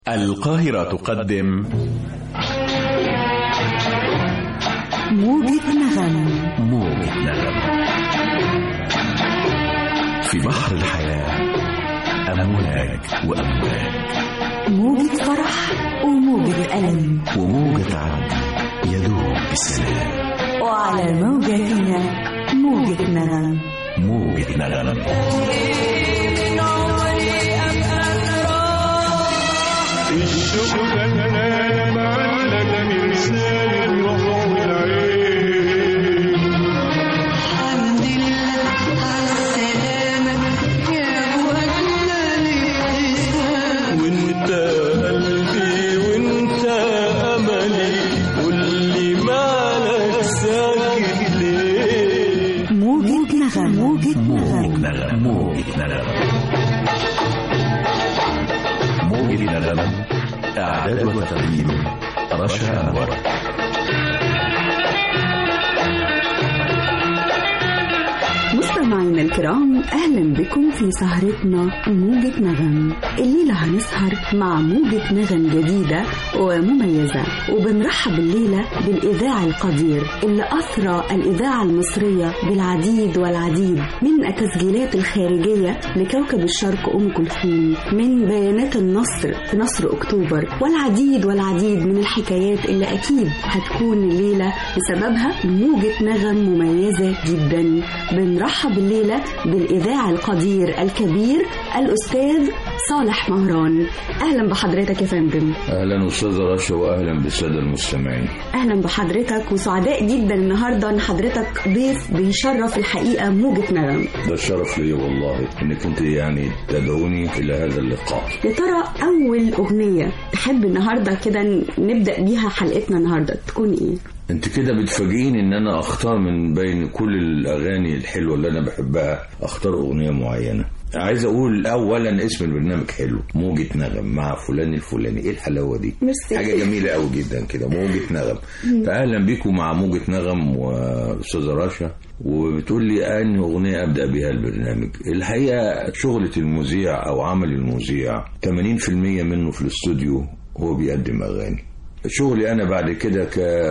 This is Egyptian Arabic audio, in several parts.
القاهرة تقدم موجة نغم موجة نغم في بحر الحياة أمواج وأمواج موجة فرح وموجة ألم وموجة عدل يدوب بالسلام وعلى موجتنا موجة نغم موجة نغم الشوق كان معلق من لسان الروح والعين الحمد لله على السلامة يا وجنا الابتسام وانت قلبي وانت املي واللي مالك ساكت ليه موجة نغم موجة موجة نغم نغم موجة نغم موجة نغم إعداد وتقديم رشا أنور مستمعينا الكرام اهلا بكم في سهرتنا موجة نغم الليلة هنسهر مع موجة نغم جديدة ومميزة وبنرحب الليلة بالاذاعي القدير اللي اثرى الاذاعة المصرية بالعديد والعديد من التسجيلات الخارجية لكوكب الشرق ام كلثوم من بيانات النصر في نصر اكتوبر والعديد والعديد من الحكايات اللي اكيد هتكون الليلة بسببها موجة نغم مميزة جدا بنرحب الليلة بالإذاعي القدير الكبير الأستاذ صالح مهران أهلا بحضرتك يا فندم اهلا استاذ رشا واهلا بالساده المستمعين أهلا بحضرتك وسعداء جدا النهاردة إن حضرتك ضيف بيشرف الحقيقة موجة نغم ده شرف لي والله انك انت يعني تدعوني الى هذا اللقاء يا ترى أول أغنية تحب النهاردة كده نبدأ بيها حلقتنا النهاردة تكون إيه؟ انت كده بتفاجئيني ان انا اختار من بين كل الاغاني الحلوه اللي انا بحبها اختار اغنيه معينه عايز اقول اولا اسم البرنامج حلو موجة نغم مع فلان الفلاني ايه الحلاوه دي ميرسي. حاجه جميله قوي جدا كده موجة نغم فاهلا بيكم مع موجة نغم واستاذه رشا وبتقول لي انهي اغنيه ابدا بها البرنامج الحقيقه شغله المذيع او عمل المذيع 80% منه في الاستوديو هو بيقدم اغاني شغلي انا بعد كده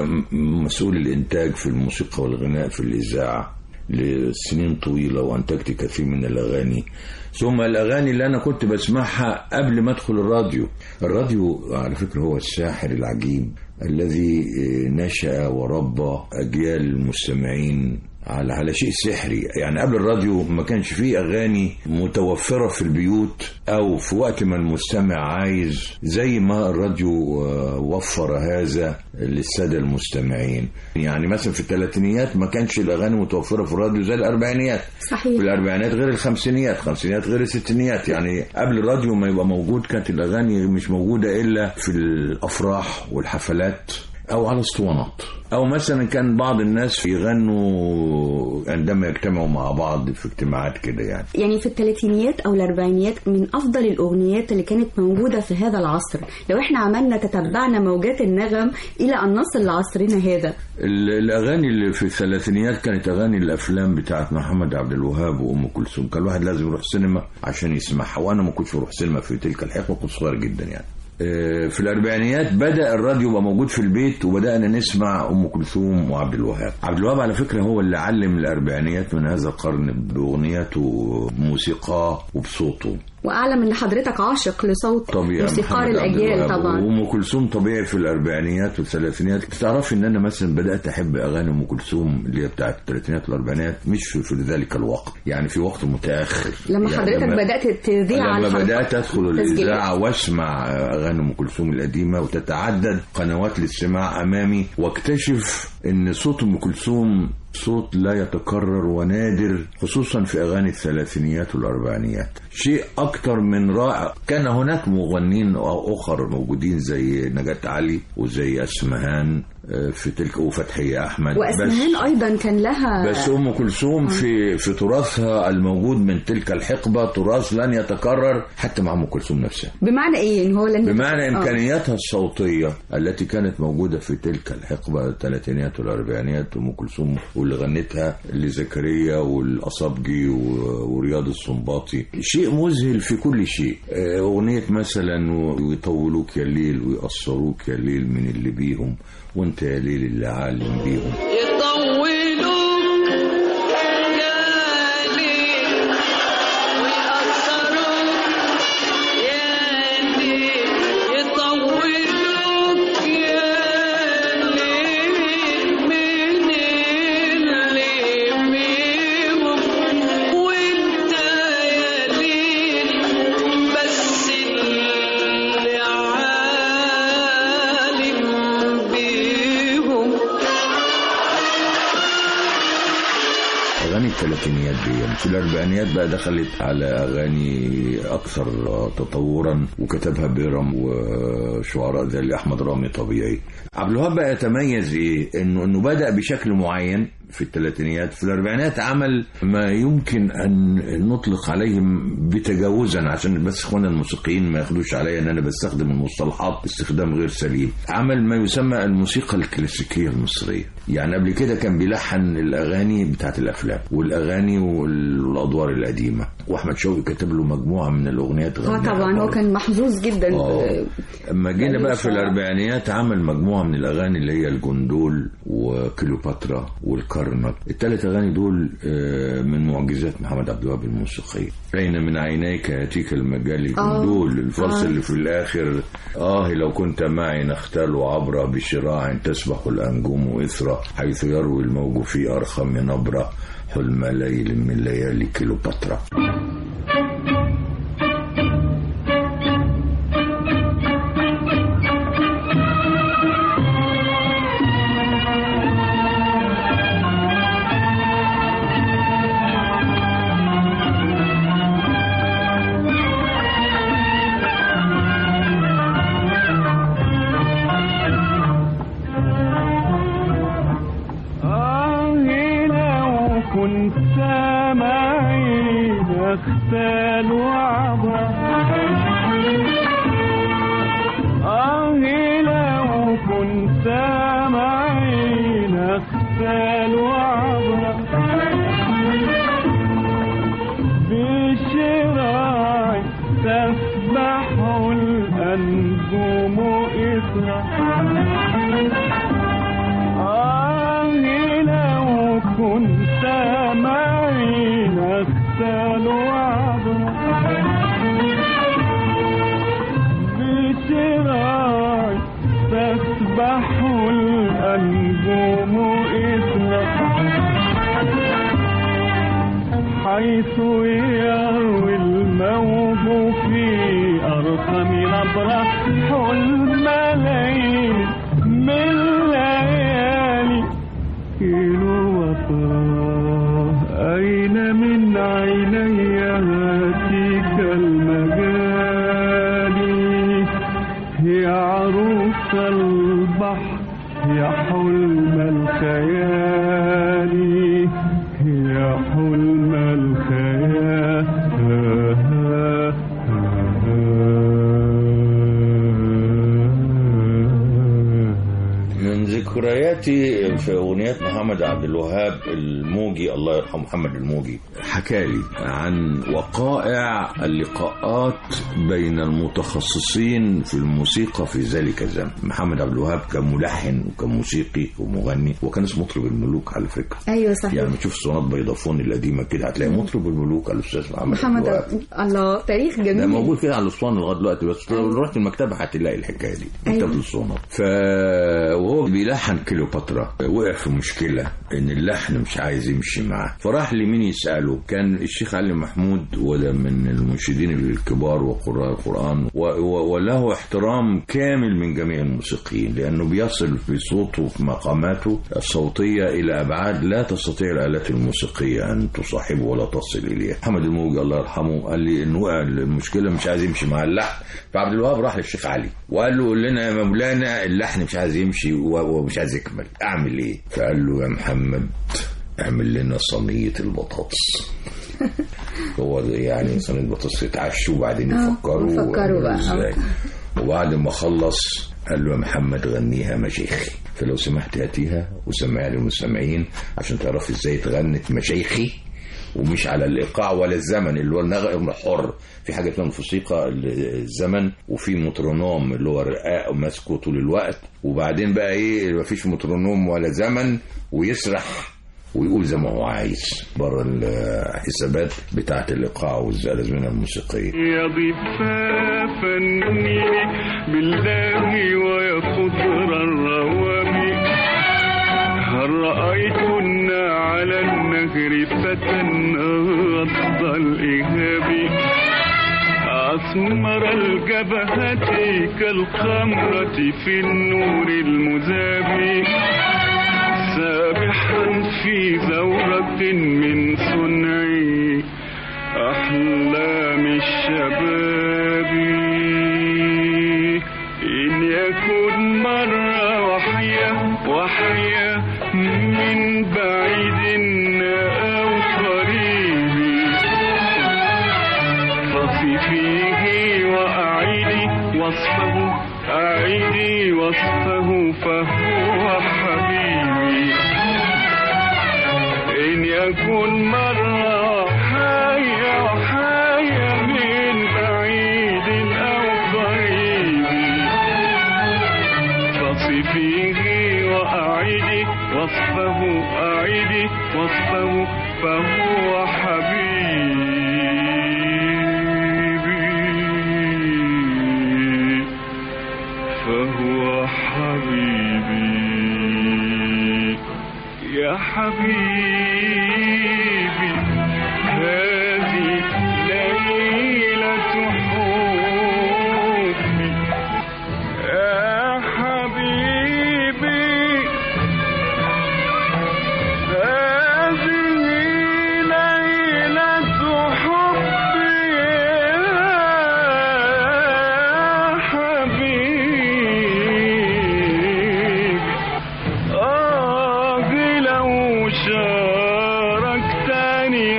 كمسؤول الانتاج في الموسيقى والغناء في الاذاعه لسنين طويله وانتجت كثير من الاغاني ثم الاغاني اللي انا كنت بسمعها قبل ما ادخل الراديو الراديو على فكره هو الساحر العجيب الذي نشا وربى اجيال المستمعين على على شيء سحري يعني قبل الراديو ما كانش فيه اغاني متوفره في البيوت او في وقت ما المستمع عايز زي ما الراديو آه، وفر هذا للساده المستمعين يعني مثلا في الثلاثينيات ما كانش الاغاني متوفره في الراديو زي الاربعينيات صحيح في الاربعينات غير الخمسينيات الخمسينيات غير الستينيات يعني قبل الراديو ما يبقى موجود كانت الاغاني مش موجوده الا في الافراح والحفلات او على اسطوانات او مثلا كان بعض الناس يغنوا عندما يجتمعوا مع بعض في اجتماعات كده يعني يعني في الثلاثينيات او الاربعينيات من افضل الاغنيات اللي كانت موجوده في هذا العصر لو احنا عملنا تتبعنا موجات النغم الى ان نصل لعصرنا هذا ال- الاغاني اللي في الثلاثينيات كانت اغاني الافلام بتاعت محمد عبد الوهاب وام كلثوم كان الواحد لازم يروح سينما عشان يسمعها وانا ما كنتش بروح سينما في تلك الحقبه كنت صغير جدا يعني آه، في الاربعينيات بدا الراديو يبقى موجود في البيت وبدانا نسمع ام كلثوم وعبد الوهاب عبد الوهاب على فكره هو اللي علم الاربعينيات من هذا القرن باغنياته بموسيقاه وبصوته واعلم ان حضرتك عاشق لصوت طبيعي موسيقار محمد عبد الاجيال الوهاب طبعا وام كلثوم طبيعي في الاربعينيات والثلاثينيات تعرفي ان انا مثلا بدات احب اغاني ام كلثوم اللي هي بتاعت الثلاثينات والاربعينات مش في, في ذلك الوقت يعني في وقت متاخر لما يعني حضرتك لما- بدات تذيع عن لما حلقات بدات ادخل تسجيلات. الاذاعه واسمع اغاني ام كلثوم القديمه وتتعدد قنوات الاستماع امامي واكتشف ان صوت ام كلثوم صوت لا يتكرر ونادر خصوصا في اغاني الثلاثينيات والاربعينيات شيء اكتر من رائع كان هناك مغنين اخر موجودين زي نجاة علي وزي اسمهان آه، في تلك وفتحية أحمد واسمهان ايضا كان لها بس ام كلثوم في في تراثها الموجود من تلك الحقبه تراث لن يتكرر حتى مع ام كلثوم نفسها بمعنى ايه يعني هو لن بمعنى آه. امكانياتها الصوتيه التي كانت موجوده في تلك الحقبه الثلاثينيات والاربعينيات ام كلثوم واللي غنتها لزكريا والاصابجي و- ورياض السنباطي شيء مذهل في كل شيء آه، اغنيه مثلا ويطولوك يا الليل ويقصروك يا الليل من اللي بيهم وانت يا ليل اللي عالم بيهم يطولوك يا ليل ويقصروك يا ليل يطولوك يا ليل من اللي بيهم وانت يا ليل بس اللي عالم بيهم اغاني الثلاثينيات دي في الاربعينيات بقى دخلت على اغاني اكثر تطورا وكتبها بيرم وشعراء زي احمد رامي طبيعي عبد الوهاب بقى يتميز ايه انه انه بدا بشكل معين في الثلاثينيات في الاربعينات عمل ما يمكن ان نطلق عليهم بتجاوزا عشان بس اخوانا الموسيقيين ما ياخدوش عليا ان انا بستخدم المصطلحات استخدام غير سليم عمل ما يسمى الموسيقى الكلاسيكيه المصريه يعني قبل كده كان بيلحن الاغاني بتاعت الافلام والاغاني والادوار القديمه واحمد شوقي كتب له مجموعه من الاغنيات اه غناها طبعا هو برضه. كان محظوظ جدا آه. اما جينا يعني بقى في بصراحة. الاربعينيات عمل مجموعه من الاغاني اللي هي الجندول وكليوباترا والكرنك الثلاث اغاني دول آه، من معجزات محمد عبد الوهاب الموسيقيه اين من عينيك ياتيك المجال آه. جندول الفصل آه. اللي في الاخر اه لو كنت معي نختال عبر بشراع تسبح الانجم اثرا حيث يروي الموج في ارخم نبره حلم ليل من ليالي كليوباترا آه لو كنت معي نختال وعبر آه لو كنت معي نختال وعبر بشراعي تسبح الأنجم إثرا آه لو كنت معي نختال وعبر بشراعي تسبح الأنجم إثرا حيث يروي الموج في أرقم نبرة حلم ليل من ليالي كيلو وطراه أين من عيني هاتيك المجالي هي عروس البحر يا حلم الخيال يا حلم الخيال من ذكرياتي في اغنيات محمد عبد الوهاب الموجي الله يرحمه محمد الموجي حكالي عن وقائع اللقاءات بين المتخصصين في الموسيقى في ذلك الزمن محمد عبد الوهاب كان ملحن وكان موسيقي ومغني وكان اسمه مطرب الملوك على فكره ايوه صحيح يعني تشوف صونات بيضافون القديمه كده هتلاقي مطرب الملوك الاستاذ محمد, محمد عبد الوهاب الله تاريخ جميل ده موجود كده على الاسطوانه لغايه دلوقتي بس لو رحت المكتبه هتلاقي الحكايه دي مكتبه أيوة. الاسطوانه ف وهو بيلحن كليوباترا وقع في مشكله ان اللحن مش عايز يمشي معاه فراح لمين يساله كان الشيخ علي محمود وده من المنشدين الكبار وقراء القران و... و... وله احترام كامل من جميع الموسيقيين لانه بيصل في صوته في مقاماته الصوتيه الى ابعاد لا تستطيع الالات الموسيقيه ان تصاحبه ولا تصل اليه محمد الموجي الله يرحمه قال لي ان وقع المشكله مش عايز يمشي مع اللحن فعبد الوهاب راح للشيخ علي وقال له قول لنا يا مولانا اللحن مش عايز يمشي و- مش عايز يكمل اعمل ايه فقال له يا محمد اعمل لنا صينيه البطاطس هو ده يعني صينيه بطاطس يتعشوا وبعدين آه، يفكروا يفكروا بقى، آه. ازاي وبعد ما خلص قال له يا محمد غنيها مشايخي فلو سمحت هاتيها وسمعها للمستمعين عشان تعرفي ازاي اتغنت مشايخي ومش على الايقاع ولا الزمن اللي هو النغم حر في حاجه اسمها الموسيقى الزمن وفي مترونوم اللي هو رقاق ماسكه طول الوقت وبعدين بقى ايه مفيش مترونوم ولا زمن ويسرح ويقول زي ما هو عايز بره الحسابات بتاعه الايقاع والازمنه الموسيقيه يا ضفاف النيل بالله ويا خضر الروابي هل رأيتن على النهر فتى غض الإهاب أسمر الجبهة كالخمرة في النور المذاب سابحا في زورة من صنع أحلام الشباب إن يكن مرة وحيا وحيا من بعيد أو قريب فصفيه وأعيدي وصفه أعيدي وصفه فهو حبيبي إن يكن مرة حيا حيا من بعيد أو قريب فصفيه وأعيدي وصفه أعيدي وصفه فهو حبيبي فهو حبيبي يا حبيبي هذه ليلة حبي يا حبيبي هذه ليلة حبي يا حبيبي آه لو شاركتني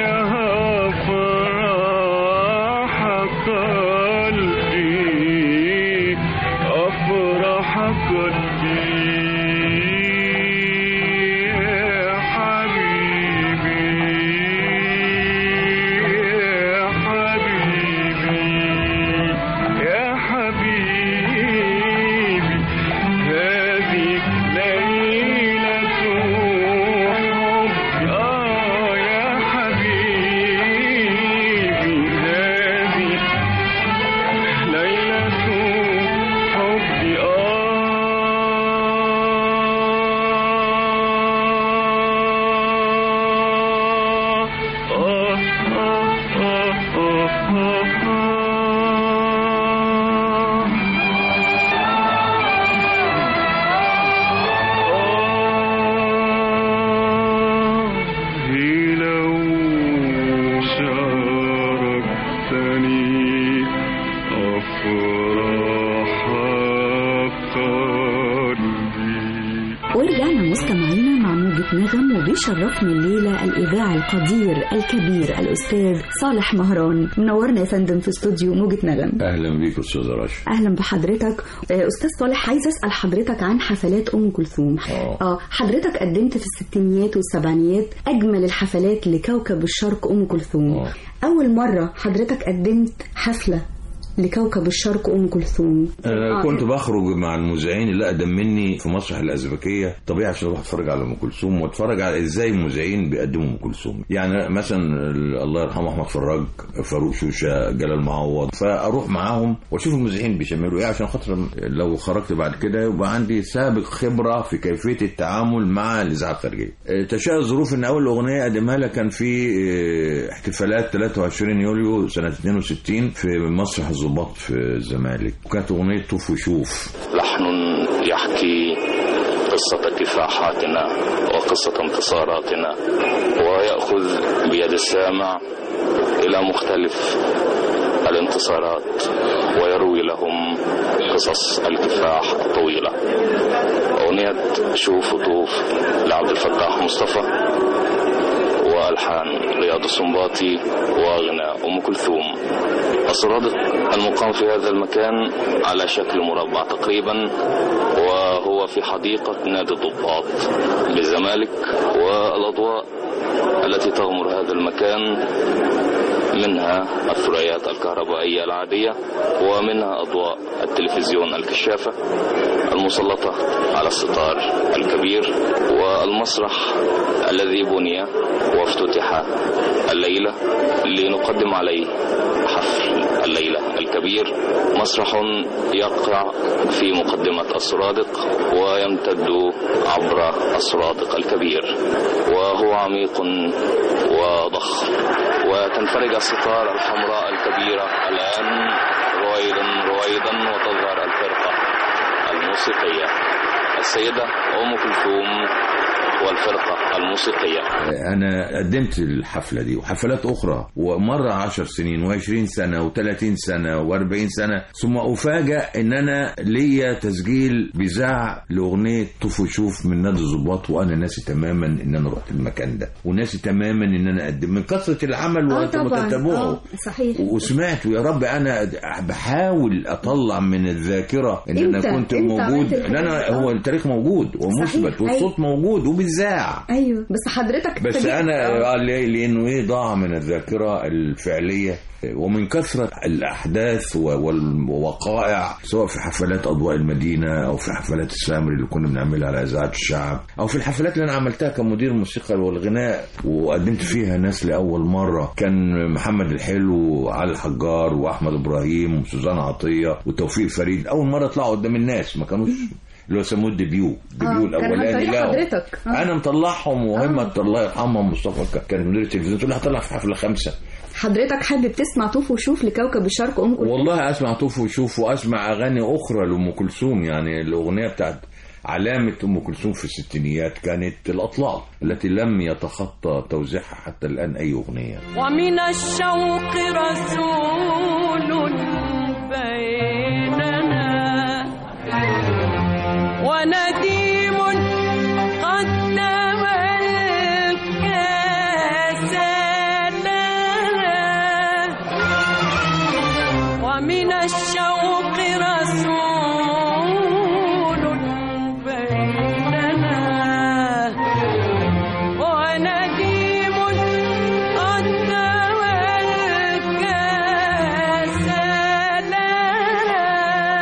أفراح قلبي أفراح قلبي يا حبيبي يا حبيبي يا حبيبي هذه ليلة حب آه يا حبيبي هذه ليلة حب آه آه آه آه آه آه آه لو شاركتني أفراح قلبي ورجعنا مستمعينا مع موجة نغم وبيشرفنا الليلة الإذاعي القدير الكبير الأستاذ صالح مهران منورنا يا فندم في استوديو موجة نغم اهلا بيك استاذ راشد اهلا بحضرتك آه، استاذ صالح عايز اسال حضرتك عن حفلات ام كلثوم آه. اه حضرتك قدمت في الستينيات والسبعينيات اجمل الحفلات لكوكب الشرق ام كلثوم آه. اول مره حضرتك قدمت حفله لكوكب الشرق ام كلثوم أنا آه. كنت بخرج مع المذيعين اللي اقدم مني في مسرح الازبكيه طبيعي عشان اروح اتفرج على ام كلثوم واتفرج على ازاي المذيعين بيقدموا ام كلثوم يعني مثلا ال- الله يرحمه احمد فراج فاروق شوشه جلال معوض فاروح معاهم واشوف المذيعين بيشملوا ايه عشان خاطر لو خرجت بعد كده يبقى عندي سابق خبره في كيفيه التعامل مع الاذاعه الخارجيه آه، تشاء الظروف ان اول اغنيه اقدمها لها كان في آه، احتفالات 23 يوليو سنه 62 في مسرح الضباط في الزمالك وكانت اغنيه طوف وشوف لحن يحكي قصة كفاحاتنا وقصة انتصاراتنا ويأخذ بيد السامع إلى مختلف الانتصارات ويروي لهم قصص الكفاح الطويلة أغنية شوف وطوف لعبد الفتاح مصطفى وألحان رياض السنباطي وغناء أم كلثوم السرادق المقام في هذا المكان على شكل مربع تقريبا وهو في حديقة نادي الضباط بالزمالك والأضواء التي تغمر هذا المكان منها الثريات الكهربائية العادية ومنها أضواء التلفزيون الكشافة المسلطة على الستار الكبير والمسرح الذي بني وافتتح الليلة لنقدم عليه حفل الليلة الكبير مسرح يقع في مقدمة السرادق ويمتد عبر السرادق الكبير وهو عميق وضخم وتنفرج الستار الحمراء الكبيرة الآن رويدا رويدا وتظهر الفرقة الموسيقية السيدة أم كلثوم والفرقة الموسيقية انا قدمت الحفله دي وحفلات اخرى ومره عشر سنين وعشرين سنه وثلاثين سنه واربعين سنه ثم افاجأ ان انا ليا تسجيل بذاع لاغنيه طوف وشوف من نادي الظباط وانا ناسي تماما ان انا رحت المكان ده وناسي تماما ان انا قدم من كثره العمل اه طبعا وتتابعه اه صحيح وسمعت ويا رب انا بحاول اطلع من الذاكره ان انا إمتى؟ كنت إمتى موجود عملت الحاجات لا انا دي؟ هو آه. التاريخ موجود ومثبت صحيح، والصوت موجود وبيذاع ايوه بس حضرتك بس ابتديت- انا آه. آه، ليه؟ لانه ايه ضاع من الذاكره الفعليه ومن كثرة الأحداث و- والوقائع سواء في حفلات أضواء المدينة أو في حفلات السامري اللي كنا بنعملها على إذاعة الشعب أو في الحفلات اللي أنا عملتها كمدير موسيقى والغناء وقدمت فيها ناس لأول مرة كان محمد الحلو وعلي الحجار وأحمد إبراهيم وسوزان عطية وتوفيق فريد أول مرة يطلعوا قدام الناس ما كانوش اللي هو سموه الديبيو الديبيو كان عن الأولاني طريق لهم. حضرتك. آه. أنا مطلعهم وهمة الله يرحمها مصطفى كانت مدير التلفزيون تقول لي هطلع في حفلة خمسة حضرتك حابب تسمع طوف وشوف لكوكب الشرق ام كلثوم والله اسمع طوف وشوف واسمع اغاني اخرى لام كلثوم يعني الاغنيه بتاعت علامة أم كلثوم في الستينيات كانت الأطلال التي لم يتخطى توزيعها حتى الآن أي أغنية ومن الشوق رسول بيننا ونديم قدم الكاس لنا ومن الشوق رسول بيننا ونديم قدم الكاس لنا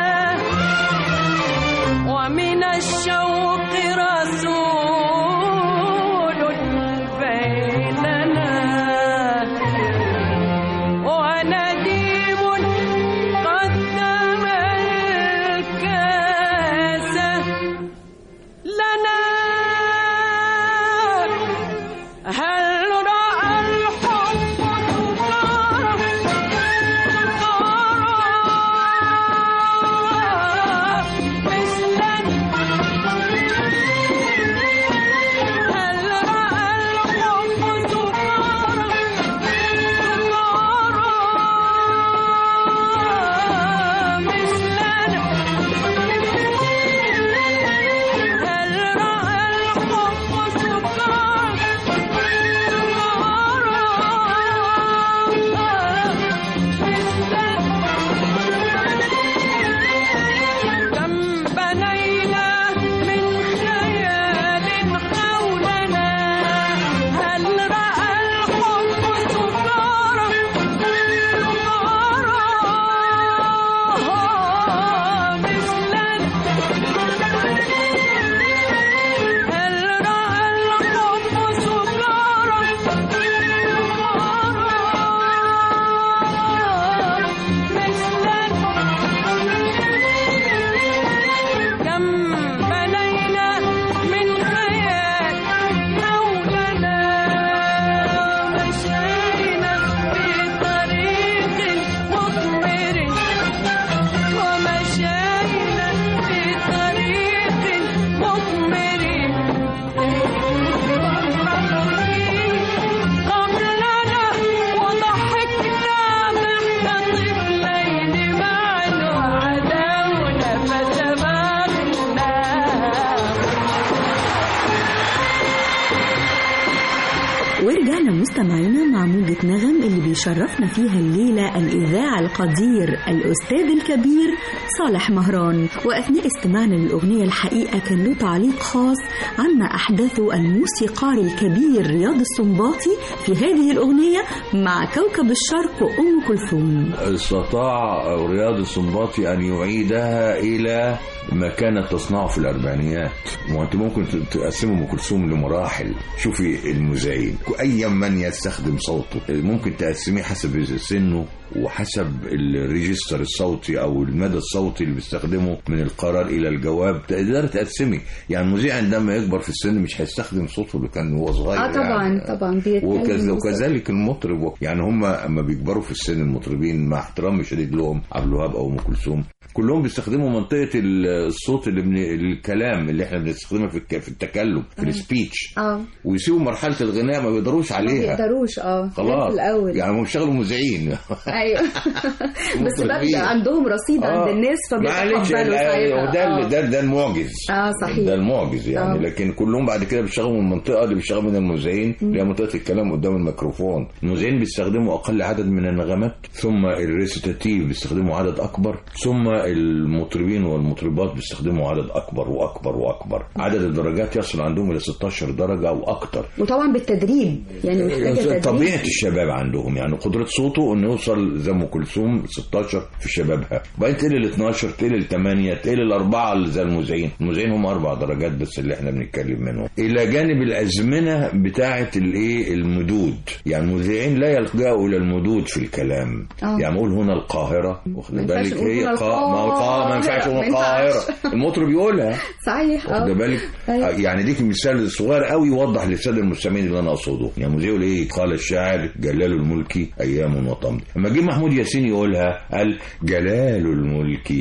مستمعينا مع موجة نغم اللي بيشرفنا فيها الليلة الإذاعة القدير الأستاذ الكبير صالح مهران وأثناء استماعنا للأغنية الحقيقة كان له تعليق خاص عما أحدثه الموسيقار الكبير رياض السنباطي في هذه الأغنية مع كوكب الشرق أم كلثوم استطاع رياض السنباطي أن يعيدها إلى ما كانت تصنعه في الأربعينيات وأنت ممكن تقسمه أم كلثوم لمراحل شوفي المزين أي من يستخدم صوته ممكن تقسميه حسب سنه وحسب الريجستر الصوتي او المدى الصوتي اللي بيستخدمه من القرار الى الجواب تقدر تقسمي يعني المذيع عندما يكبر في السن مش هيستخدم صوته اللي كان وهو صغير اه طبعا يعني. طبعا بيتكلم وكذ بصوت. وكذلك المطرب يعني هم اما بيكبروا في السن المطربين مع احترامي شديد لهم عبد الوهاب او ام كلثوم كلهم بيستخدموا منطقه ال- الصوت اللي من الكلام اللي احنا بنستخدمها في الك- في التكلم في السبيتش اه ويسيبوا مرحله الغناء ما بيقدروش ما عليها بيقدروش اه خلاص في الاول يعني هم بيشتغلوا مذيعين ايوه بس بقى مطربين. بيبقى عندهم رصيد عند آه. الناس معلش فبيتقبلوا ال- ده ساعتها ال- ده ده المعجز اه صحيح ده المعجز يعني آه. لكن كلهم بعد كده بيشتغلوا من المنطقه اللي بيشتغلوا من المذيعين اللي هي منطقه الكلام قدام الميكروفون المذيعين بيستخدموا اقل عدد من النغمات ثم الريسيتاتيف بيستخدموا عدد اكبر ثم المطربين والمطربات بيستخدموا عدد اكبر واكبر واكبر عدد الدرجات يصل عندهم الى 16 درجه او اكتر وطبعا بالتدريب يعني محتاجه تدريب طبيعه الشباب عندهم يعني قدره صوته انه يوصل زي ام كلثوم 16 في شبابها وبعدين تقل ل 12 تقل ل 8 تقل ل 4 اللي زي المذيعين المذيعين هم اربع درجات بس اللي احنا بنتكلم منهم الى جانب الازمنه بتاعه الايه المدود يعني المذيعين لا يلجأوا الى المدود في الكلام آه. يعني اقول هنا القاهره واخد ما ينفعش بالك نقول هي هنا قا... ما هو القاهره ما ينفعش القاهرة. نقول ما ينفعش. القاهره المطرب يقولها صحيح اه واخد بالك أيوة. يعني ديك مثال صغير قوي يوضح للساده المستمعين اللي انا اقصده يعني مذيع يقول ايه قال الشاعر جلال الملك ايام وطمد اما جه محمود ياسين يقولها قال جلال الملك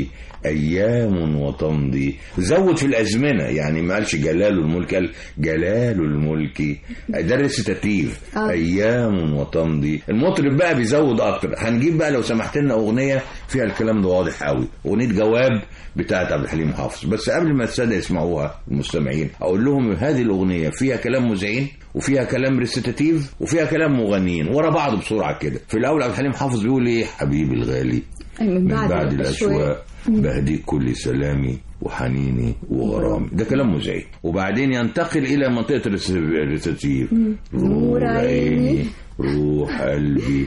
ايام وتمضي زود في الازمنه يعني ما قالش جلال الملك قال جلال الملك ده ريسيتاتيف آه. ايام وتمضي المطرب بقى بيزود اكتر هنجيب بقى لو سمحت لنا اغنيه فيها الكلام ده واضح قوي اغنيه جواب بتاعت عبد الحليم حافظ بس قبل ما الساده يسمعوها المستمعين اقول لهم هذه الاغنيه فيها كلام مذيعين وفيها كلام ريسيتاتيف وفيها كلام مغنيين ورا بعض بسرعه كده في الاول عبد الحليم حافظ بيقول ايه حبيبي الغالي من من بعد, بعد الأشواق. الأشواق بهديك كل سلامي وحنيني وغرامي ده كلام مذيع وبعدين ينتقل إلى منطقة الرس- الريسيتيف نور عيني. روح قلبي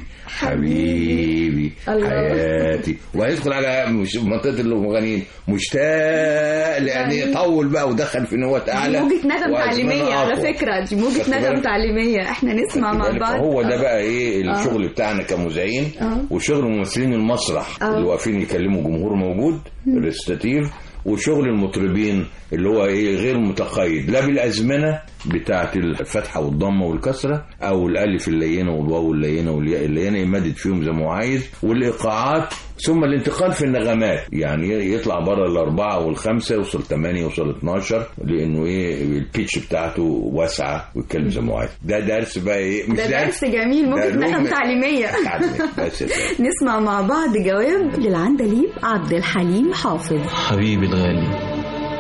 حبيبي الله. حياتي وهيدخل على مش منطقة المغنيين مشتاق لأن طول بقى ودخل في نوات أعلى دي موجة ندم وأزمنة تعليمية على أقوى. فكرة دي موجة خدت ندم بالك؟ تعليمية احنا نسمع مع بالك؟ بعض هو ده آه. بقى ايه الشغل بتاعنا كمذيعين آه. وشغل ممثلين المسرح آه. اللي واقفين يكلموا جمهور موجود الريستاتيف وشغل المطربين اللي هو ايه غير متقيد لا بالازمنه بتاعه الفتحه والضمه والكسره او الالف اللينه والواو اللينه والياء اللينه يمدد فيهم زي ما هو عايز والايقاعات ثم الانتقال في النغمات يعني يطلع بره الاربعه والخمسه يوصل 8 يوصل 12 لانه ايه البيتش بتاعته واسعه ويتكلم زي ما هو عايز ده درس بقى ايه مش ده درس جميل ده موجة لغة ندم تعليمية تعليمية. بس كده. نسمع مع بعض جواب للعندليب عبد الحليم حافظ حبيبي الغالي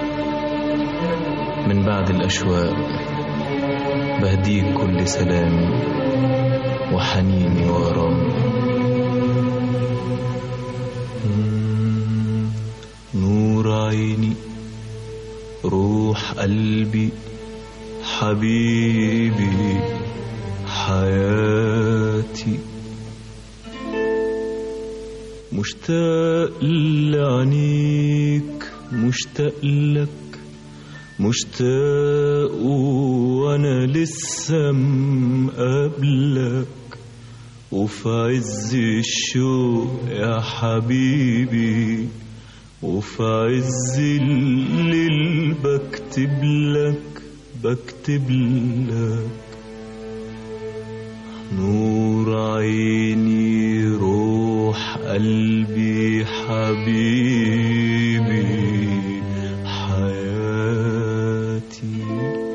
من بعد الأشواق بهديك كل سلامي وحنيني وغرامي مم، نور عيني روح قلبي حبيبي حياتي مشتاق لعينيك مشتاق لك مشتاق وانا لسه مقابلك وفي عز الشوق يا حبيبي وفي عز الليل بكتب لك بكتب لك نور عيني روح قلبي حبيبي حياتي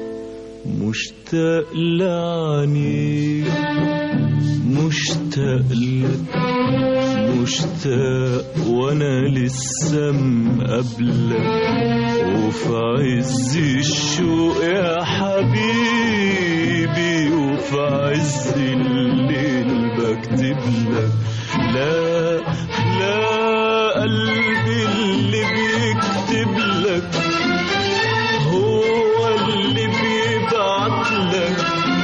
مشتاق لعنيك مشتاق لك مشتاق وانا لسه مقابلك وفي عز الشوق يا حبيبي وفي عز الليل بكتب لك لا لا قلبي اللي بيكتب لك هو اللي بيبعت لك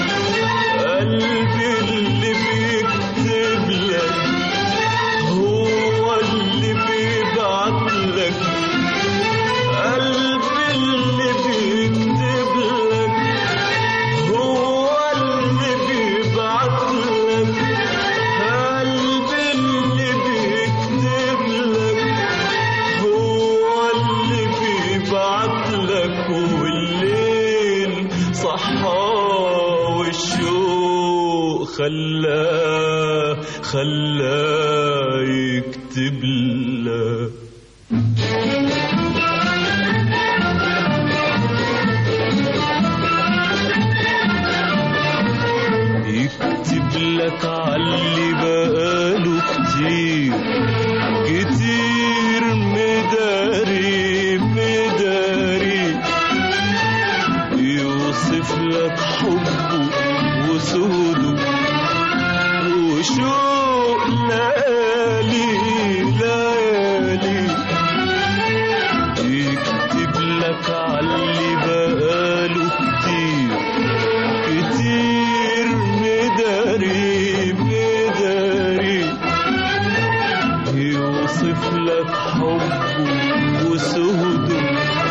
قلبي اللي بيكتب لك هو اللي بيبعت لك قلبي اللي بيكتب لك هو اللي بيبعت لك قلبي اللي بيكتب لك هو اللي بيبعت لك والليل صحى والشوق خلاه خلاه يكتب لك يكتب لك عاللي بقاله كتير كتير مداري مداري يوصف لك حبه وسهوده وشوق ليالي ليالي يكتب لك عاللي بقاله كتير كتير مداري مداري يوصف لك حبه وسهوده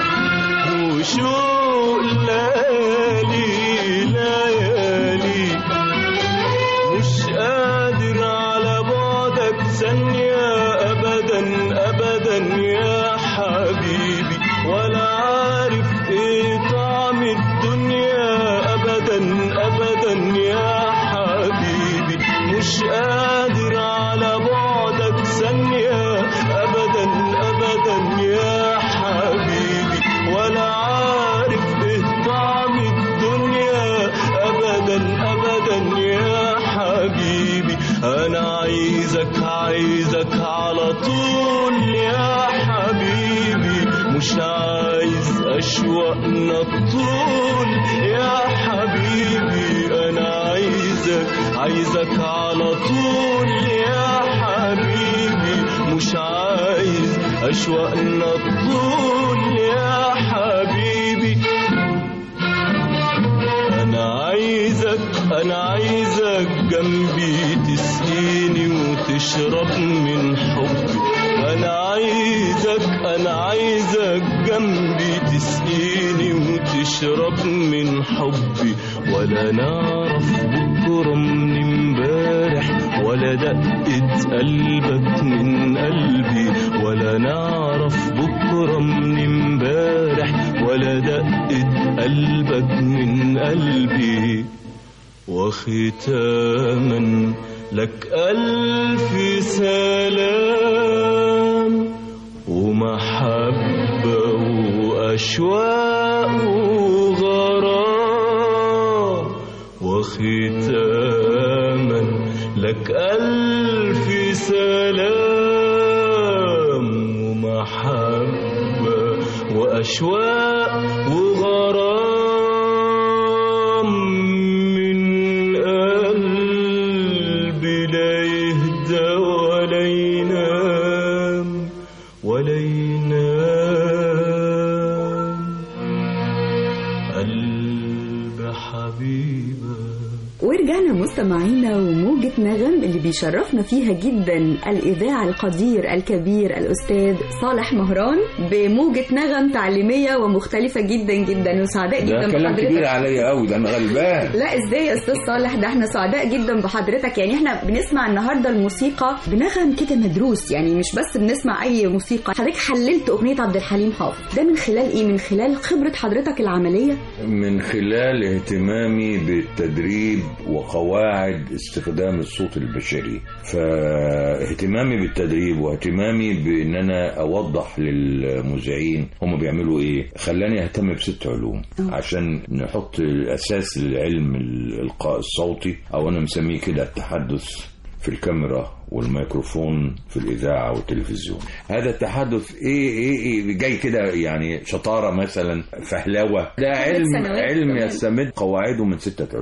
وشوق ليالي ليالي مش قادر على بعدك ثانية أبدا أبدا يا حبيبي ولا عارف إيه طعم الدنيا أبدا أبدا يا حبيبي مش قادر على بعدك ثانية أبدا أبدا يا حبيبي ولا عارف إيه طعم الدنيا أبدا أبدا يا حبيبي أنا عايزك عايزك على طول يا حبيبي مش عايز أشواقنا الطول يا حبيبي أنا عايزك عايزك على طول يا حبيبي مش عايز أشواقنا الطول يا حبيبي أنا عايزك أنا عايزك جنبي تسقيني وتشرب من حبي أنا عايزك أنا عايزك جنبي تسقيني وتشرب من حبي ولا نعرف بكرة من امبارح ولا دقة قلبك من قلبي ولا نعرف بكرة من امبارح ولا دقة قلبك من قلبي وختاما لك ألف سلام ومحبة وأشواق وغرام وختاما لك ألف سلام ومحبة وأشواق وغرام من قلبي لا يهدى ولا ينام ولا ينام قلب حبيبك ورجعنا مستمعينا وموجة نغم اللي بيشرفنا فيها جدا الإذاعة القدير الكبير الأستاذ صالح مهران بموجة نغم تعليمية ومختلفة جدا جدا وسعداء جدا ده كلام كبير بحضرتك عليا قوي ده انا غلبان لا ازاي يا استاذ صالح ده احنا سعداء جدا بحضرتك يعني احنا بنسمع النهارده الموسيقى بنغم كده مدروس يعني مش بس بنسمع اي موسيقى حضرتك حللت اغنيه عبد الحليم حافظ ده من خلال ايه من خلال خبره حضرتك العمليه من خلال اهتمامي بالتدريب وقواعد استخدام الصوت البشري فاهتمامي بالتدريب واهتمامي بان انا اوضح للمذيعين هم بيعملوا ايه خلاني اهتم بست علوم عشان نحط اساس العلم الالقاء الصوتي او انا مسميه كده التحدث في الكاميرا والميكروفون في الإذاعة والتلفزيون هذا التحدث إيه إيه, إيه جاي كده يعني شطارة مثلا فهلوة ده علم سنوات علم كمان. يستمد قواعده من ستة علوم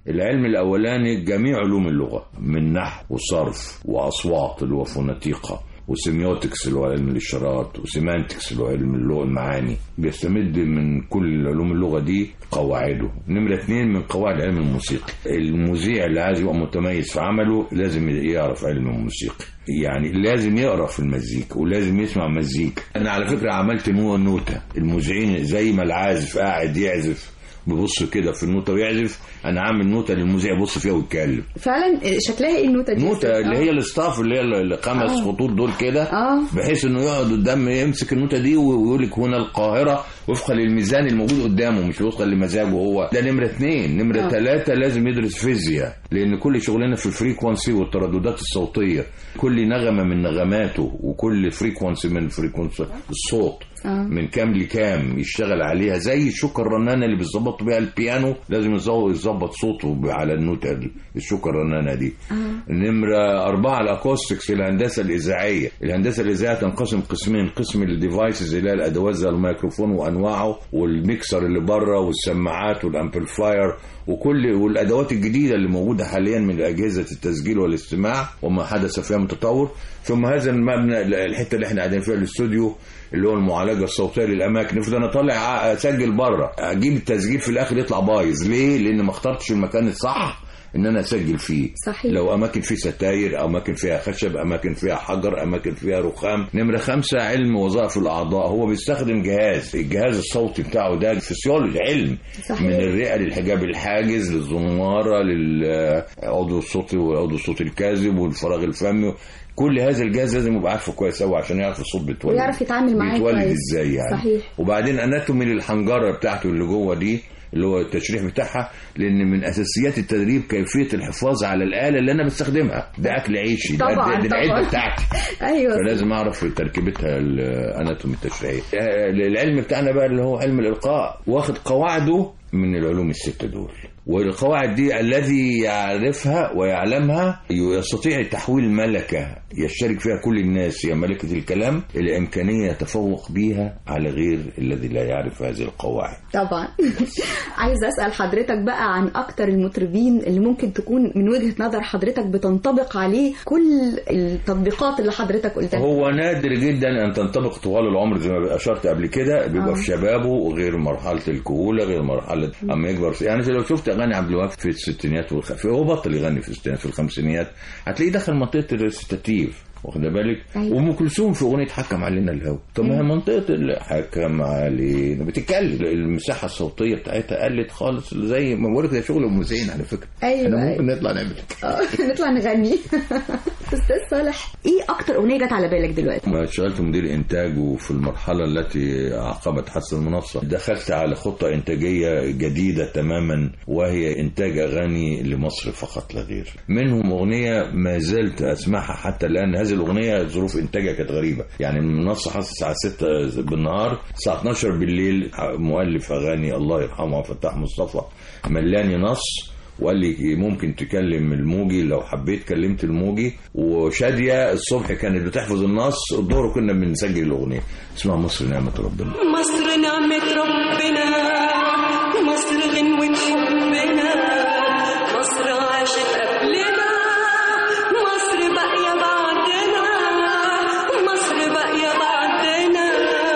العلم الاولاني جميع علوم اللغه من نحو وصرف واصوات اللي هو فوناتيقه وسيميوتكس اللي هو علم الاشارات وسيمانتكس اللي هو علم اللغه المعاني بيستمد من كل علوم اللغه دي قواعده نمره اثنين من قواعد علم الموسيقى المذيع اللي عايز يبقى متميز في عمله لازم يعرف علم الموسيقى يعني لازم يقرا في المزيكا ولازم يسمع مزيكا انا على فكره عملت نوع نوته المذيعين زي ما العازف قاعد يعزف بيبص كده في النوته ويعزف انا عامل نوته للمذيع يبص فيها ويتكلم فعلا شكلها ايه النوتة دي نوتة اللي آه. هي الاستاف اللي هي الخمس آه. خطوط دول كده اه بحيث انه يقعد قدام يمسك النوتة دي ويقول لك هنا القاهرة وفقا للميزان الموجود قدامه مش وفقا لمزاجه هو ده نمرة اثنين نمرة آه. ثلاثة لازم يدرس فيزياء لان كل شغلنا في الفريكونسي والترددات الصوتية كل نغمة من نغماته وكل فريكونسي من فريكونسي الصوت آه. من كام لكام يشتغل عليها زي الشوكة الرنانة اللي بيظبط بيها البيانو لازم يظبط يظبط صوته على النوتة دي الشوكة الرنانة دي نمرة أربعة الأكوستكس الهندسة الإذاعية الهندسة الإذاعية تنقسم قسمين قسم الديفايسز اللي هي الأدوات زي الميكروفون وأنواعه والميكسر اللي بره والسماعات والأمبليفاير وكل والأدوات الجديدة اللي موجودة حاليا من أجهزة التسجيل والاستماع وما حدث فيها من تطور ثم هذا المبنى الحتة اللي احنا قاعدين فيها الاستوديو اللي هو المعالجه الصوتيه للاماكن افرض انا طالع اسجل بره اجيب التسجيل في الاخر يطلع بايظ ليه لان ما اخترتش المكان الصح ان انا اسجل فيه صحيح. لو اماكن فيه ستاير اماكن فيها خشب اماكن فيها حجر اماكن فيها رخام نمره خمسة علم وظائف الاعضاء هو بيستخدم جهاز الجهاز الصوتي بتاعه ده فسيولوجي علم صحيح. من الرئه للحجاب الحاجز للزماره للعضو الصوتي والعضو الصوتي الكاذب والفراغ الفمي كل هذا الجهاز لازم يبقى عارفه كويس قوي عشان يعرف الصوت بيتولد ويعرف يتعامل معاه بيتولد كويس. ازاي يعني صحيح. وبعدين اناتومي للحنجره بتاعته اللي جوه دي اللي هو التشريح بتاعها لان من اساسيات التدريب كيفيه الحفاظ على الاله اللي انا بستخدمها ده اكل عيشي ده طبعاً، ده, ده العده طبعاً. بتاعتي ايوه فلازم اعرف تركيبتها الاناتومي التشريحيه آه، العلم بتاعنا بقى اللي هو علم الالقاء واخد قواعده من العلوم السته دول والقواعد دي الذي يعرفها ويعلمها يستطيع تحويل ملكة يشترك فيها كل الناس هي ملكة الكلام إلى إمكانية يتفوق بيها على غير الذي لا يعرف هذه القواعد طبعا عايز اسال حضرتك بقى عن اكتر المطربين اللي ممكن تكون من وجهه نظر حضرتك بتنطبق عليه كل التطبيقات اللي حضرتك قلتها هو نادر جدا أن تنطبق طوال العمر زي ما أشرت قبل كده بيبقى آه. في شبابه غير مرحلة الكهولة غير مرحلة أما يكبر يعني لو شفت أغاني عبد الوهاب في الستينات والخ... هو بطل يغني في الستينات في الخمسينيات هتلاقيه دخل منطقة الريسيتاتيف واخد بالك أيوة. وام كلثوم في اغنيه حكم علينا الهوى طب ما هي منطقه اللي حكم علينا بتتكلم المساحه الصوتيه بتاعتها قلت خالص زي ما بقول لك ده شغل ام زين على فكره أيوة، احنا أيوة. ممكن نطلع نعمل آه، نطلع نغني استاذ صالح ايه اكتر اغنيه جت على بالك دلوقتي ما اشتغلت مدير انتاج وفي المرحله التي عقبت حس المنصه دخلت على خطه انتاجيه جديده تماما وهي انتاج اغاني لمصر فقط لا غير منهم اغنيه ما زلت اسمعها حتى الان هذه الاغنيه ظروف انتاجها كانت غريبه يعني المنصه حصل الساعه 6 بالنهار الساعه 12 بالليل مؤلف اغاني الله يرحمه فتاح مصطفى ملاني نص وقال لي ممكن تكلم الموجي لو حبيت كلمت الموجي وشاديه الصبح كانت بتحفظ النص الظهر كنا بنسجل الاغنيه اسمها مصر نعمه ربنا مصر نعمة ربنا مصر غنوة حبنا مصر عاشت قبلنا مصر باقية بعدنا مصر باقية بعدنا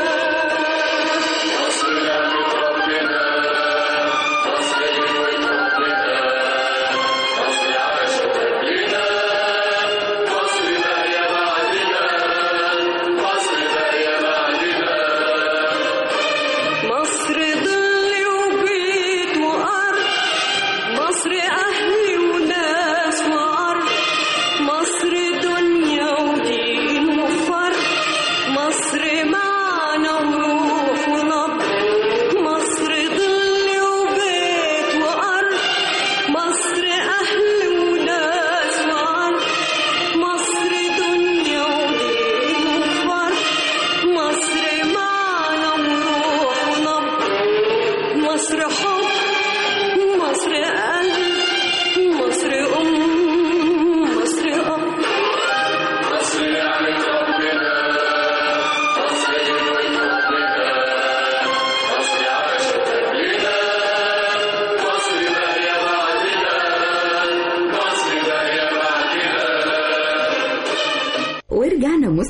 مصر نعمة ربنا مصر غنوة حبنا مصر عاشت قبلنا مصر باقية بعدنا مصر باقية بعدنا مصر ظل وبيت وأرض مصر أهل وناس وأرض مصر دنيا ودين وفرد مصر معنى وروح ونبض مصر ظل وبيت وأرض مصر أهل وناس وأرض مصر دنيا ودين وفرد مصر معنى وروح ونبض مصر حب مصر قلب مصر أم مصر أب مصر نعمة ربنا مصر غنوة ربنا مصر عاشت قبلنا مصر باقية بعدنا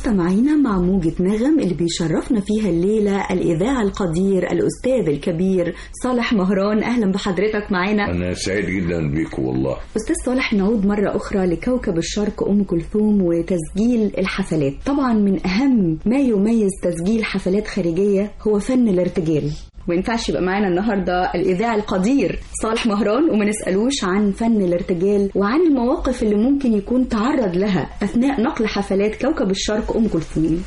مستمعينا مع موجة نغم اللي بيشرفنا فيها الليلة الإذاعة القدير الأستاذ الكبير صالح مهران أهلا بحضرتك معانا انا سعيد جدا بيك والله أستاذ صالح نعود مرة أخرى لكوكب الشرق أم كلثوم وتسجيل الحفلات طبعا من أهم ما يميز تسجيل حفلات خارجية هو فن الارتجال ما ينفعش يبقى معانا النهارده الاذاعي القدير صالح مهران وما نسالوش عن فن الارتجال وعن المواقف اللي ممكن يكون تعرض لها اثناء نقل حفلات كوكب الشرق ام كلثوم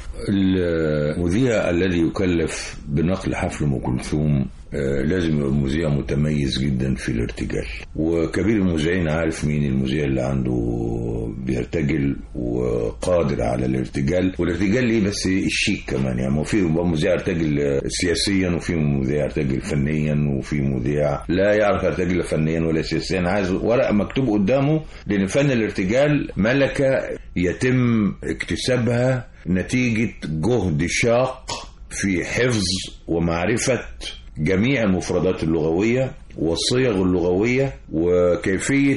المذيع الذي يكلف بنقل حفل ام كلثوم آه، لازم يبقى مذيع متميز جدا في الارتجال وكبير المذيعين عارف مين المذيع اللي عنده بيرتجل وقادر على الارتجال والارتجال ليه بس الشيك كمان يعني ما في مذيع يرتجل سياسيا وفي مذيع يرتجل فنيا وفي مذيع لا يعرف يرتجل لا فنيا ولا سياسيا عايز ورقه مكتوب قدامه لان فن الارتجال ملكه يتم اكتسابها نتيجه جهد شاق في حفظ ومعرفه جميع المفردات اللغوية والصيغ اللغوية وكيفية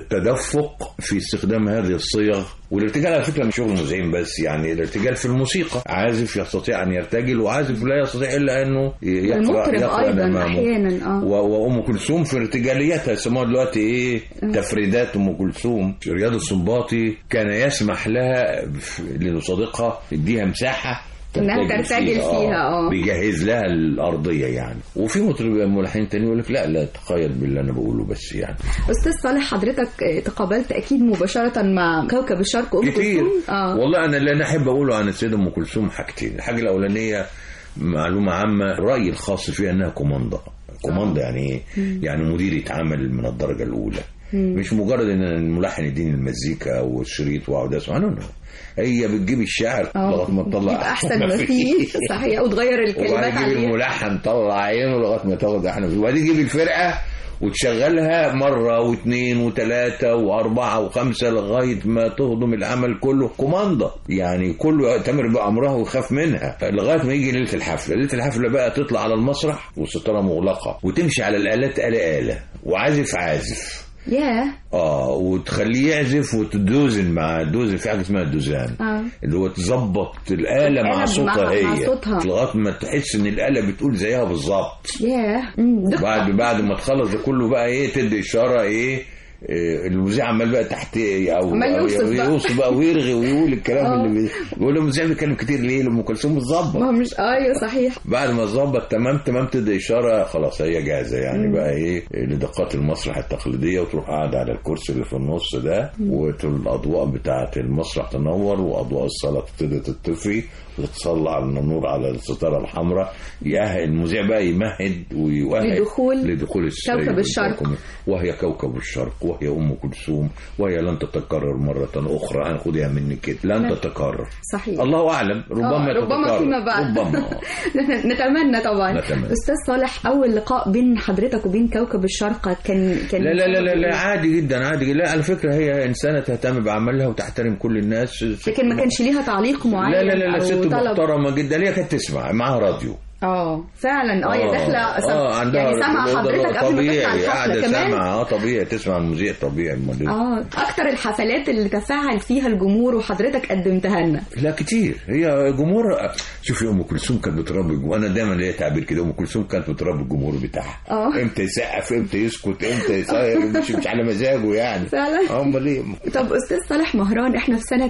التدفق في استخدام هذه الصيغ والارتجال على فكرة مش شغل مذيعين بس يعني الارتجال في الموسيقى عازف يستطيع أن يرتجل وعازف لا يستطيع إلا أنه يقرأ المطرب يقرأ ايضا أمامه. احيانا اه و- وام كلثوم في ارتجاليتها يسموها دلوقتي ايه تفريدات ام كلثوم رياض السنباطي كان يسمح لها ف- لصديقها يديها مساحه إنها ترتجل فيها، آه. بيجهز لها الارضيه يعني وفي مطرب ملحن تاني يقول لك لا لا تقيد باللي انا بقوله بس يعني استاذ صالح حضرتك آه، تقابلت اكيد مباشره مع كوكب الشرق ام كتير كلثوم اه والله انا اللي انا احب اقوله عن السيده ام كلثوم حاجتين الحاجه الاولانيه معلومه عامه رايي الخاص فيها انها كوماندا كوماندا يعني ايه يعني مديرة عمل من الدرجه الاولى مش مجرد ان الملحن يديني المزيكا والشريط واقعد اسمع نو نو هي بتجيب الشعر اه لغايه ما تطلع يبقى احسن ما فيه صحيح وتغير الكلمات وبعدين تجيب عليه الملحن طلع عينه لغايه ما تاخد احنا فيه وبعدين تجيب الفرقه وتشغلها مرة واثنين وثلاثة وأربعة وخمسة لغاية ما تهضم العمل كله كوماندا يعني كله يأتمر بأمرها ويخاف منها لغاية ما يجي ليلة الحفلة ليلة الحفلة بقى تطلع على المسرح والستارة مغلقة وتمشي على الآلات آلة آلة وعازف عازف ياه اه وتخليه يعزف وتدوزن مع دوزن في حاجه اسمها الدوزان اه اللي هو تظبط الآلة الآلة مع مع- صوتها مع هي صوتها. لغاية ما تحس إن الآلة بتقول زيها بالظبط ياه مم، دقة. بعد بعد ما تخلص ده كله بقى ايه تدي اشاره ايه إيه، المذيع عمال بقى تحت او عمال أو يوصف بقى. يوصف بقى ويرغي ويقول الكلام آه. اللي بي- بيقول المذيع بيتكلم كتير ليه لام كلثوم ما بتظبط هو مش ايوه صحيح بعد ما تظبط تمام تمام تدي اشاره خلاص هي جاهزه يعني بقى ايه لدقات المسرح التقليديه وتروح قاعده على الكرسي اللي في النص ده والاضواء بتاعه المسرح تنور واضواء الصلاه تبتدي تطفي وتطلع النور على الستاره الحمراء يأهل المذيع بقى يمهد ويؤهل لدخول لدخول السيد كوكب الشرق. والكوكب. وهي كوكب الشرق وهي ام كلثوم وهي لن تتكرر مره اخرى انا خدها مني كده لن تتكرر صحيح الله اعلم ربما آه، ربما تتكرر. فيما بعد ربما آه. نتمنى طبعا نتمنى. استاذ صالح اول لقاء بين حضرتك وبين كوكب الشرق كان كان لا لا لا لا, لا عادي جدا عادي جدا لا على فكره هي انسانه تهتم بعملها وتحترم كل الناس لكن ما كانش ليها تعليق معين لا لا لا, لا أو ست طلب. محترمه جدا هي كانت تسمع معاها راديو اه فعلا اه يا داخله سم... اه عندها يعني سمع الأوضة حضرتك قبل ما تطلع طبيعي الحفله قاعده كمان سامعه اه طبيعي تسمع المذيع طبيعي أمال إيه؟ اه اكتر الحفلات اللي تفاعل فيها الجمهور وحضرتك قدمتها لنا لا كتير هي جمهور شوفي ام كلثوم كانت بتربي الجمهور انا دايما ليا تعبير كده ام كلثوم كانت بتربي الجمهور بتاعها آه. امتى يسقف امتى يسكت امتى يصير مش, مش على مزاجه يعني فعلا. آه، امال ايه طب استاذ صالح مهران احنا في سنه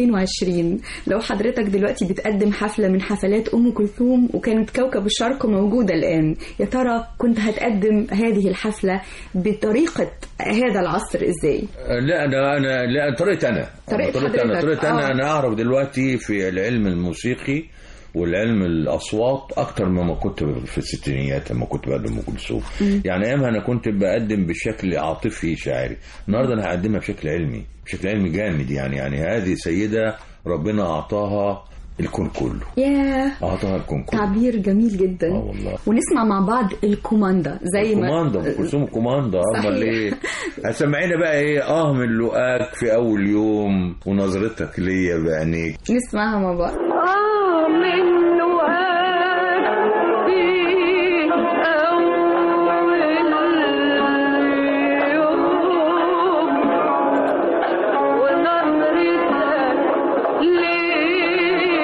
2020 لو حضرتك دلوقتي بتقدم حفله من حفلات ام كلثوم وكانت كوكب الشرق موجوده الان يا ترى كنت هتقدم هذه الحفله بطريقه هذا العصر ازاي لا انا انا لا طريقتي انا طريقة طريقتي انا حضرتك، طريقتي انا آه. انا اعرف دلوقتي في العلم الموسيقي والعلم الاصوات اكتر مما كنت في الستينيات لما كنت بقدم ام كلثوم يعني ايامها انا كنت بقدم بشكل عاطفي شاعري النهارده انا هقدمها بشكل علمي بشكل علمي جامد يعني يعني هذه سيده ربنا اعطاها الكون كله ياه اعطاها الكون كله تعبير جميل جدا اه والله ونسمع مع بعض الكوماندا زي ما كوماندا ام كلثوم كوماندا صحيح. امال ايه هسمعينا بقى ايه اه من لقاك في اول يوم ونظرتك ليا بعينيك نسمعها مع بعض آه منه أكفي أول يوم ونظرتك ليا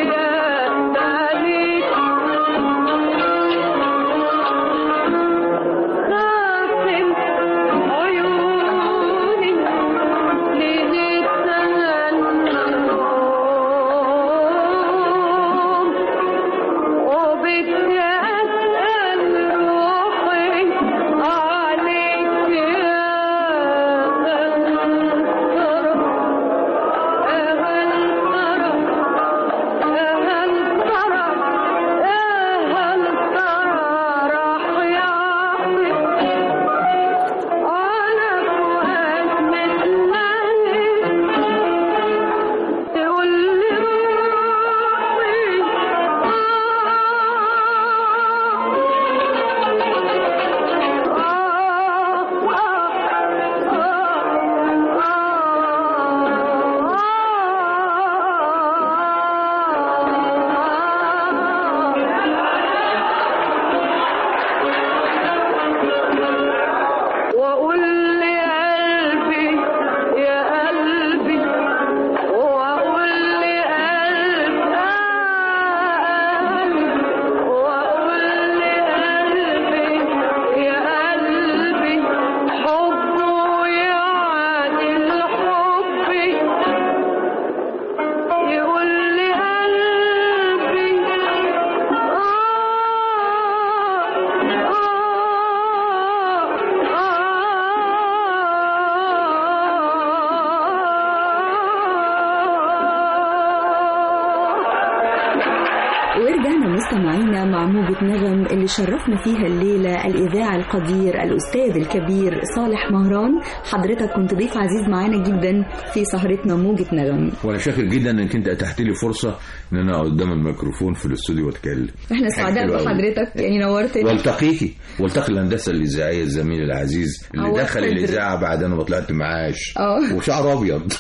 اللي شرفنا فيها الليلة الإذاعي القدير الأستاذ الكبير صالح مهران حضرتك كنت ضيف عزيز معانا جدا في سهرتنا موجة نغم وانا شاكر جدا انك انت اتحت لي فرصه ان انا أقعد قدام الميكروفون في الاستوديو واتكلم احنا سعداء حلوة أوي. بحضرتك يعني نورتني والتقيكي والتقي الهندسه الاذاعيه الزميل العزيز اللي عوض دخل قدر. الاذاعه بعد انا ما طلعت معاش اه وشعره ابيض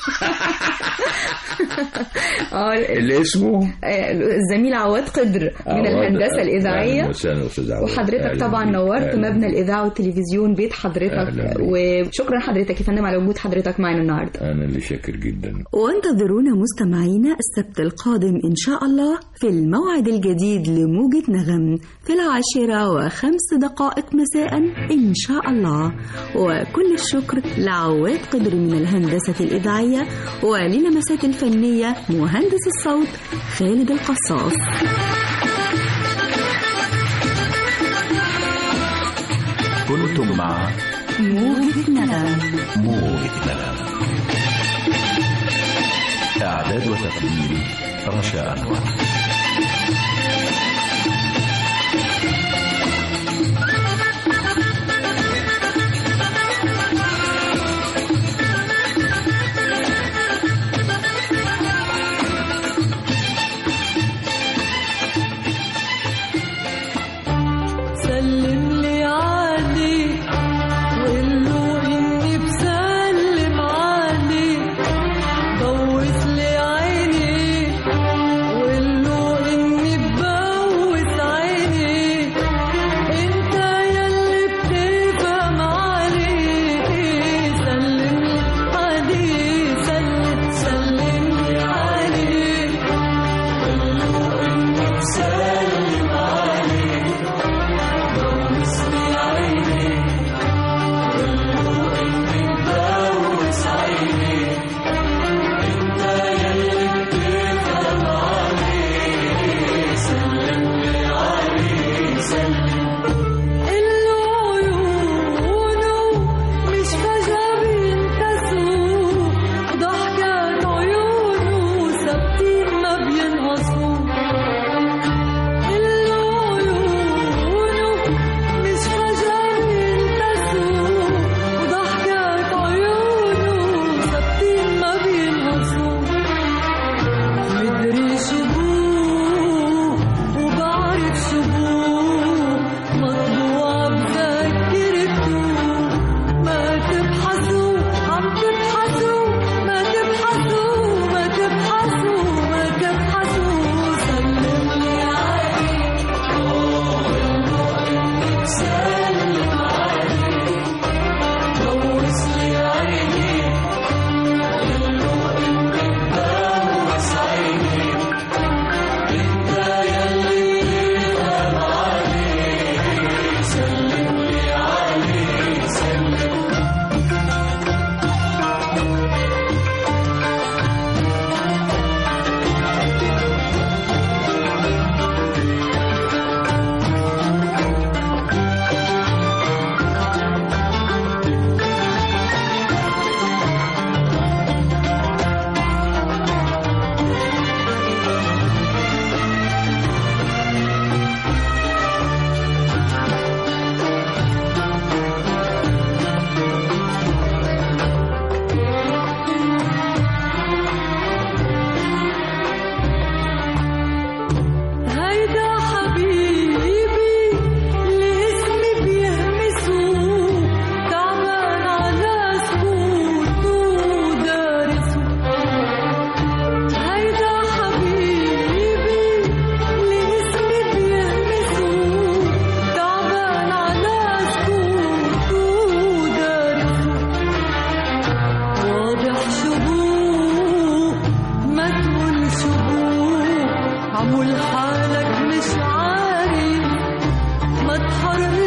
اه اللي اسمه آه، الزميل عواد قدر من عواد. الهندسة أهلاً الإذاعية وسهلا أستاذ عواد. وحضرتك أهلاً طبعا بيك. نورت أهلاً مبنى بيك. الإذاعة والتلفزيون بيت حضرتك أهلاً بيك. وشكرا حضرتك يا فندم على وجود حضرتك معنا النهارده انا اللي شاكر جدا وانتظرونا مستمعينا السبت القادم إن شاء الله في الموعد الجديد لموجة نغم في العاشرة وخمس دقائق مساء إن شاء الله وكل الشكر لعواد قدر من الهندسة الإذاعية وللمسات الفنية مهندس الصوت خالد القصاص كنتم مع موجة نغم موجة نغم إعداد وتقديم رشا أنور سلم لي عليه وقول له اني بسلم عليه بوس لي عيني وقول له اني ببوس عيني انت يلي بتفهم عليه سلم لي عليه سلم سلم لي عليه وقول له اني بسلم عليه مش فجأة بينكسروا ضحكات عيونه ثابتين ما بينقصوا عيونه مش فجأة بينكسروا وضحكات عيونه ثابتين ما بينقصوا مدري شبوه وبعرف شبوه مطبوع بذاكرته ما تبحثوا عم تبحثوا ما تبحثوا ما تبحثوا ما تبحثوا سلم لي عليك سلم عليك بوس لي عينيك قله انك بوس عينيك انت يلي بتفهم عليك سلم لي عليك سلم هيدا حبيبي اللي اسمي بيهمسوه تعبان على سكوته ودارسه هيدا حبيبي اللي اسمي بيهمسوه تعبان على سكوته ودارسه واضح شبوه ما تقول شبوه عمول حالك مش عارف ما تحرر